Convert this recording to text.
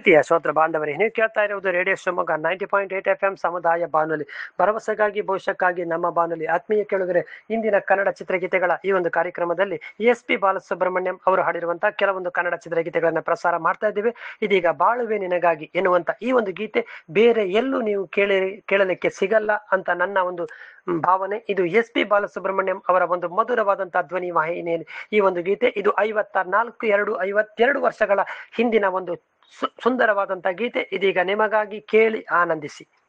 ಪ್ರೀತಿಯ ಶ್ರೋತ್ರ ಬಾಂಧವರೇ ನೀವು ಕೇಳ್ತಾ ಇರುವುದು radio Shivamogga ninety point eight F M ಸಮುದಾಯ ಬಾನುಲಿ ಭರವಸೆಗಾಗಿ ಭವಿಷ್ಯಕ್ಕಾಗಿ ನಮ್ಮ ಬಾನುಲಿ ಆತ್ಮೀಯ ಕೇಳುಗರೆ ಇಂದಿನ ಕನ್ನಡ ಚಿತ್ರಗೀತೆಗಳ ಈ ಒಂದು ಕಾರ್ಯಕ್ರಮದಲ್ಲಿ ಎಸ್ ಪಿ ಬಾಲಸುಬ್ರಹ್ಮಣ್ಯಂ ಅವರು ಹಾಡಿರುವಂತಹ ಕೆಲವೊಂದು ಕನ್ನಡ ಚಿತ್ರಗೀತೆಗಳನ್ನ ಪ್ರಸಾರ ಮಾಡ್ತಾ ಇದ್ದೇವೆ ಇದೀಗ ಬಾಳುವೆ ನಿನಗಾಗಿ ಎನ್ನುವಂತ ಈ ಒಂದು ಗೀತೆ ಬೇರೆ ಎಲ್ಲೂ ನೀವು ಕೇಳಿ ಕೇಳಲಿಕ್ಕೆ ಸಿಗಲ್ಲ ಅಂತ ನನ್ನ ಒಂದು ಮ್, ಭಾವನೆ ಇದು ಎಸ್ ಪಿ ಬಾಲಸುಬ್ರಹ್ಮಣ್ಯಂ ಅವರ ಒಂದು ಮಧುರವಾದಂತಹ ಧ್ವನಿ ವಾಹಿನಿಯಲ್ಲಿ ಈ ಒಂದು ಗೀತೆ ಇದು ಐವತ್ತ ನಾಲ್ಕು ಎರಡು ಐವತ್ತೆರಡು ವರ್ಷಗಳ ಹಿಂದಿನ ಒಂದು ಸು- ಸುಂದರವಾದಂತಹ ಗೀತೆ ಇದೀಗ ನಿಮಗಾಗಿ ಕೇಳಿ ಆನಂದಿಸಿ